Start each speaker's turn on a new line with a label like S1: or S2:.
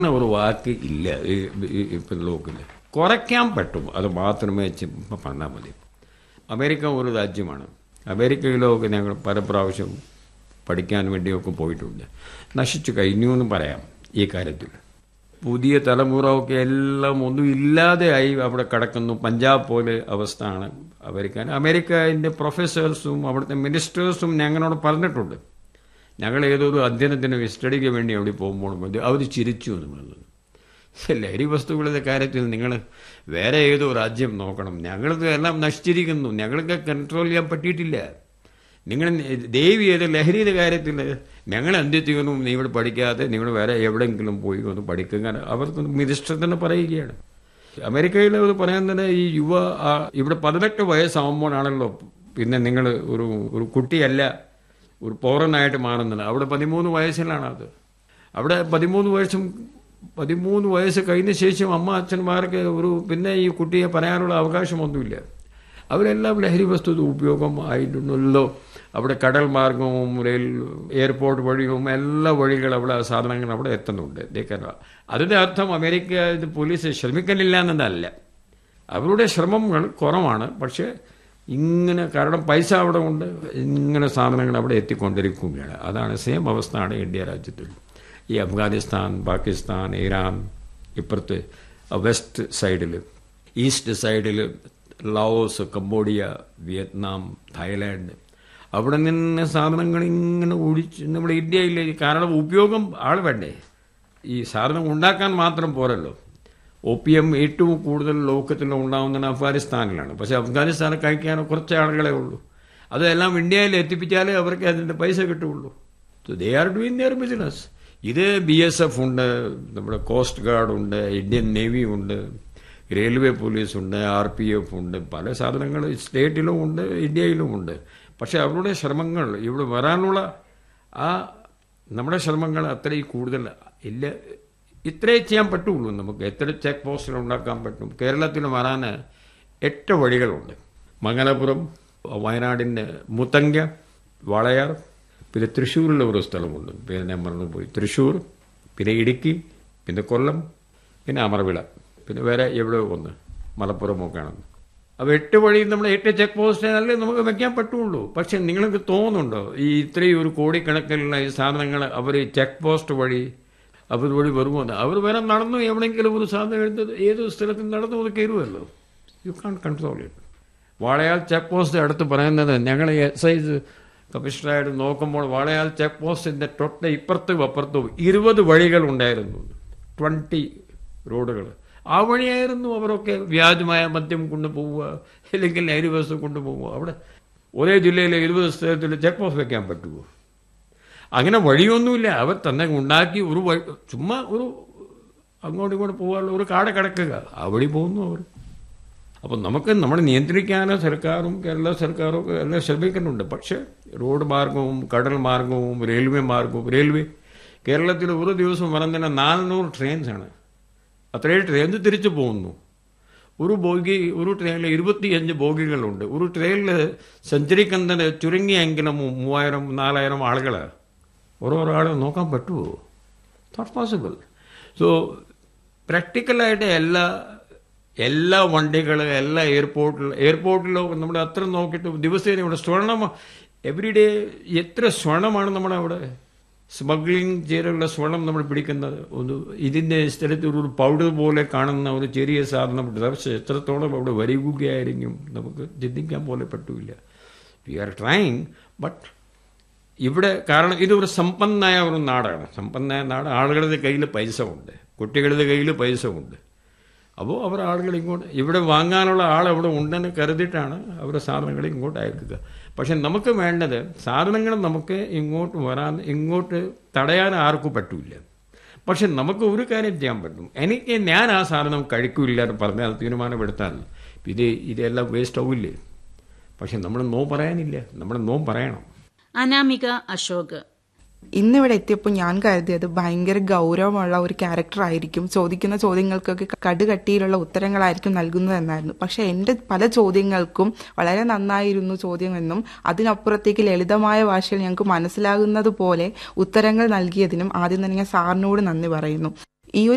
S1: ഒരു വാക്ക് ഇല്ല ഇപ്പം ലോക്കില് കുറയ്ക്കാൻ പറ്റും അത് മാത്രമേ ഇപ്പം പറഞ്ഞാൽ മതി അമേരിക്ക ഒരു രാജ്യമാണ് അമേരിക്കയിലൊക്കെ ഞങ്ങൾ പല പ്രാവശ്യം പഠിക്കാൻ വേണ്ടിയൊക്കെ പോയിട്ടുണ്ട് നശിച്ചു കഴിഞ്ഞു എന്ന് പറയാം ഈ കാര്യത്തിൽ പുതിയ തലമുറ ഒക്കെ എല്ലാം ഒന്നും ഇല്ലാതെയായി അവിടെ കിടക്കുന്നു പഞ്ചാബ് പോലെ അവസ്ഥയാണ് അമേരിക്ക അമേരിക്കൻ്റെ പ്രൊഫസേഴ്സും അവിടുത്തെ മിനിസ്റ്റേഴ്സും ഞങ്ങളോട് പറഞ്ഞിട്ടുണ്ട് ഞങ്ങൾ ഏതൊരു അധ്യയനത്തിന് സ്റ്റഡിക്ക് വേണ്ടി അവിടെ പോകുമ്പോൾ അവർ ചിരിച്ചു എന്നുള്ളത് ലഹരി വസ്തുക്കളുടെ കാര്യത്തിൽ നിങ്ങൾ വേറെ ഏതോ രാജ്യം നോക്കണം ഞങ്ങളത് എല്ലാം നശിച്ചിരിക്കുന്നു ഞങ്ങൾക്ക് കൺട്രോൾ ചെയ്യാൻ പറ്റിയിട്ടില്ല നിങ്ങൾ ദേവി ഏത് ലഹരിയുടെ കാര്യത്തിൽ ഞങ്ങൾ എന്ത് ചെയ്യുന്നു നിങ്ങൾ പഠിക്കാതെ നിങ്ങൾ വേറെ എവിടെയെങ്കിലും പോയി ഒന്ന് പഠിക്കുക അവർ മിനിസ്റ്റർ തന്നെ പറയുകയാണ് അമേരിക്കയിൽ അത് പറയാൻ തന്നെ ഈ യുവ ഇവിടെ പതിനെട്ട് വയസ്സാകുമ്പോഴാണല്ലോ പിന്നെ നിങ്ങൾ ഒരു ഒരു കുട്ടിയല്ല ഒരു പൗരനായിട്ട് മാറുന്നത് അവിടെ പതിമൂന്ന് വയസ്സിലാണ് അത് അവിടെ പതിമൂന്ന് വയസ്സും പതിമൂന്ന് വയസ്സ് കഴിഞ്ഞ ശേഷം അമ്മ അച്ഛന്മാർക്ക് ഒരു പിന്നെ ഈ കുട്ടിയെ പറയാനുള്ള അവകാശമൊന്നുമില്ല അവരെല്ലാം ലഹരി വസ്തു ഉപയോഗം ആയിട്ടുണ്ടല്ലോ അവിടെ കടൽ മാർഗവും റെയിൽ എയർപോർട്ട് വഴിയും എല്ലാ വഴികളും അവിടെ സാധനങ്ങൾ അവിടെ എത്തുന്നുണ്ട് ദേക്കാൻ അതിൻ്റെ അർത്ഥം അമേരിക്ക ഇത് പോലീസ് ശ്രമിക്കുന്നില്ല എന്നതല്ല അവരുടെ ശ്രമങ്ങൾ കുറവാണ് പക്ഷേ ഇങ്ങനെ കാരണം പൈസ അവിടെ ഉണ്ട് ഇങ്ങനെ സാധനങ്ങൾ അവിടെ എത്തിക്കൊണ്ടിരിക്കുകയാണ് അതാണ് സെയിം അവസ്ഥയാണ് ഇന്ത്യ രാജ്യത്തിൽ ഈ അഫ്ഗാനിസ്ഥാൻ പാകിസ്ഥാൻ ഇറാൻ ഇപ്പുറത്ത് വെസ്റ്റ് സൈഡിൽ ഈസ്റ്റ് സൈഡിൽ ലാവോസ് കംബോഡിയ വിയറ്റ്നാം തായ്ലാൻഡ് അവിടെ നിന്ന് സാധനങ്ങൾ ഇങ്ങനെ ഒഴിച്ച് നമ്മുടെ ഇന്ത്യയിൽ കാരണം ഉപയോഗം ആൾ വേണ്ടേ ഈ സാധനം ഉണ്ടാക്കാൻ മാത്രം പോരല്ലോ ഒപ്പിയം ഏറ്റവും കൂടുതൽ ലോകത്തിൽ ഉണ്ടാകുന്നത് അഫ്ഗാനിസ്ഥാനിലാണ് പക്ഷെ അഫ്ഗാനിസ്ഥാനിൽ കഴിക്കാൻ കുറച്ച് ആളുകളെ ഉള്ളൂ അതെല്ലാം ഇന്ത്യയിൽ എത്തിപ്പിച്ചാലേ അവർക്ക് അതിൻ്റെ പൈസ കിട്ടുകയുള്ളൂ so they are doing their business ഇത് ബി എസ് എഫ് ഉണ്ട് നമ്മുടെ കോസ്റ്റ് ഗാർഡ് ഉണ്ട് ഇന്ത്യൻ നേവി ഉണ്ട് റെയിൽവേ പോലീസ് ഉണ്ട് ആർ പി എഫ് ഉണ്ട് പല സാധനങ്ങൾ സ്റ്റേറ്റിലും ഉണ്ട് ഇന്ത്യയിലും ഉണ്ട് പക്ഷെ അവരുടെ ശ്രമങ്ങൾ ഇവിടെ വരാനുള്ള ആ നമ്മുടെ ശ്രമങ്ങൾ അത്രയും കൂടുതൽ ഇല്ല ഇത്രേ ചെയ്യാൻ പറ്റുള്ളൂ നമുക്ക് എത്ര ചെക്ക് പോസ്റ്റുകൾ ഉണ്ടാക്കാൻ പറ്റും കേരളത്തിൽ വരാൻ എട്ട് വഴികളുണ്ട് മംഗലപുരം വയനാടിൻ്റെ മുത്തങ്ക വാളയാർ പിന്നെ തൃശ്ശൂരിലെ ഒരു സ്ഥലമുണ്ട് പേര് ഞാൻ മറന്നുപോയി തൃശ്ശൂർ പിന്നെ ഇടുക്കി പിന്നെ കൊല്ലം പിന്നെ അമർവിള പിന്നെ വേറെ എവിടെയോ ഒന്ന് മലപ്പുറമൊക്കെയാണ് അപ്പോൾ എട്ട് വഴി നമ്മൾ എട്ട് ചെക്ക് പോസ്റ്റിനല്ലേ നമുക്ക് വെക്കാൻ പറ്റുള്ളൂ പക്ഷെ നിങ്ങൾക്ക് തോന്നുന്നുണ്ടോ ഈ ഇത്രയും ഒരു കോടിക്കണക്കിലുള്ള ഈ സാധനങ്ങൾ അവർ ചെക്ക് പോസ്റ്റ് വഴി അവർ വഴി വരുമോ അവർ വേറെ നടന്നു എവിടെയെങ്കിലും ഒരു സാധനം എടുത്ത് ഏത് സ്ഥലത്ത് നടന്നു അത് കയറുമല്ലോ you can control it Walayar check post അടുത്ത് പറയുന്നത് ഞങ്ങൾ എസ് ഐ കമ്മീഷണറായിട്ട് നോക്കുമ്പോൾ വാളയാൽ ചെക്ക് പോസ്റ്റിൻ്റെ തൊട്ട് ഇപ്പുറത്തും അപ്പുറത്തും ഇരുപത് വഴികൾ ഉണ്ടായിരുന്നു ട്വൻറ്റി റോഡുകൾ ആ വഴിയായിരുന്നു അവരൊക്കെ വ്യാജമായ മദ്യം കൊണ്ടുപോവുക അല്ലെങ്കിൽ ലഹരി വസ്തു കൊണ്ടുപോവുക അവിടെ ഒരേ ജില്ലയിലെ ഇരുപത് സ്ഥലത്തിൽ ചെക്ക് പോസ്റ്റ് വെക്കാൻ പറ്റുമോ അങ്ങനെ വഴിയൊന്നുമില്ല അവർ തന്നെ ഉണ്ടാക്കി ഒരു വഴി ചുമ്മാ ഒരു അങ്ങോട്ടും ഇങ്ങോട്ട് പോകാനുള്ള ഒരു കാട് കിടക്കുക ആ വഴി പോകുന്നു അവർ അപ്പം നമുക്ക് നമ്മൾ നിയന്ത്രിക്കാനോ സർക്കാരും കേരള സർക്കാരും ഒക്കെ എല്ലാം ശ്രമിക്കുന്നുണ്ട് പക്ഷേ റോഡ് മാർഗവും കടൽ മാർഗവും റെയിൽവേ മാർഗവും റെയിൽവേ കേരളത്തിൽ ഒരു ദിവസം പറഞ്ഞാൽ നാനൂറ് ട്രെയിൻസാണ് അത്രയും ട്രെയിൻ തിരിച്ചു പോകുന്നു ഒരു ബോഗി ഒരു ട്രെയിനിൽ ഇരുപത്തിയഞ്ച് ബോഗികളുണ്ട് ഒരു ട്രെയിനിൽ സഞ്ചരിക്കുന്നത് ചുരുങ്ങിയെങ്കിലും മൂവായിരം നാലായിരം ആളുകൾ ഓരോരോ ആളെ നോക്കാൻ പറ്റുമോ നോട്ട് പോസിബിൾ സോ പ്രാക്ടിക്കലായിട്ട് എല്ലാ എല്ലാ വണ്ടികൾ എല്ലാ എയർപോർട്ടിൽ എയർപോർട്ടിലോ നമ്മൾ അത്ര നോക്കിയിട്ട് ദിവസേന ഇവിടെ സ്വർണം എവറി ഡേ എത്ര സ്വർണമാണ് നമ്മുടെ അവിടെ സ്മഗ്ലിംഗ് ചെയ്തുള്ള സ്വർണം നമ്മൾ പിടിക്കുന്നത് ഒന്ന് ഇതിൻ്റെ സ്ഥലത്ത് ഒരു പൗഡർ പോലെ കാണുന്ന ഒരു ചെറിയ സാധനം പക്ഷേ എത്രത്തോളം അവിടെ വരികയായിരിക്കും നമുക്ക് ചിന്തിക്കാൻ പോലെ പറ്റില്ല വി ആർ ട്രൈങ് ബട്ട് ഇവിടെ കാരണം ഇതൊരു സമ്പന്നായ ഒരു നാടാണ് സമ്പന്നായ നാട് ആളുകളുടെ കയ്യിൽ പൈസ ഉണ്ട് കുട്ടികളുടെ കയ്യിൽ പൈസ ഉണ്ട് അപ്പോൾ അവർ ആളുകൾ ഇങ്ങോട്ട് ഇവിടെ വാങ്ങാനുള്ള ആൾ അവിടെ ഉണ്ടെന്ന് കരുതിയിട്ടാണ് അവർ സാധനങ്ങൾ ഇങ്ങോട്ട് അയക്കുക പക്ഷെ നമുക്ക് വേണ്ടത് സാധനങ്ങൾ നമുക്ക് ഇങ്ങോട്ട് വരാൻ ഇങ്ങോട്ട് തടയാൻ ആർക്കും പറ്റില്ല പക്ഷെ നമുക്ക് ഒരു കാര്യം ചെയ്യാൻ പറ്റും എനിക്ക് ഞാൻ ആ സാധനം കഴിക്കില്ല എന്ന് പറഞ്ഞാൽ തീരുമാനമെടുത്താൽ ഇത് ഇതെല്ലാം വേസ്റ്റ് ആവില്ലേ പക്ഷെ നമ്മൾ നോ പറയാനില്ല നമ്മൾ നോ പറയണം
S2: അനാമിക അശോക്
S3: ഇന്നിവിടെ എത്തിയപ്പോൾ ഞാൻ കരുതിയത് ഭയങ്കര ഗൗരവമുള്ള ഒരു ക്യാരക്ടർ ആയിരിക്കും ചോദിക്കുന്ന ചോദ്യങ്ങൾക്കൊക്കെ കടുകട്ടിയിലുള്ള ഉത്തരങ്ങളായിരിക്കും നൽകുന്നതെന്നായിരുന്നു പക്ഷെ എൻ്റെ പല ചോദ്യങ്ങൾക്കും വളരെ നന്നായിരുന്നു ചോദ്യമെന്നും അതിനപ്പുറത്തേക്ക് ലളിതമായ ഭാഷയിൽ ഞങ്ങൾക്ക് മനസ്സിലാകുന്നത് പോലെ ഉത്തരങ്ങൾ നൽകിയതിനും ആദ്യം തന്നെ ഞാൻ സാറിനോട് നന്ദി പറയുന്നു